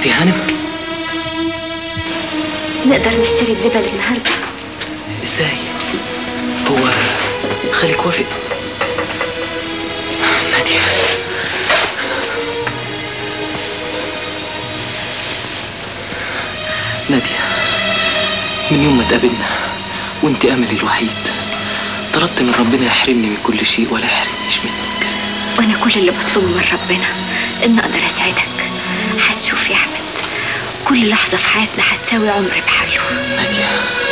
انت هانم نقدر نشتري الدبل النهارده ازاي هو خالك وافق نادية نادية من يوم ما اتقابلنا وانت املي الوحيد طلبت من ربنا يحرمني من كل شيء ولا يحرمنيش منك وانا كل اللي بطلبه من ربنا ان اقدر اساعدك هتشوف يا احمد كل لحظه في حياتنا هتساوي عمر بحاله نادية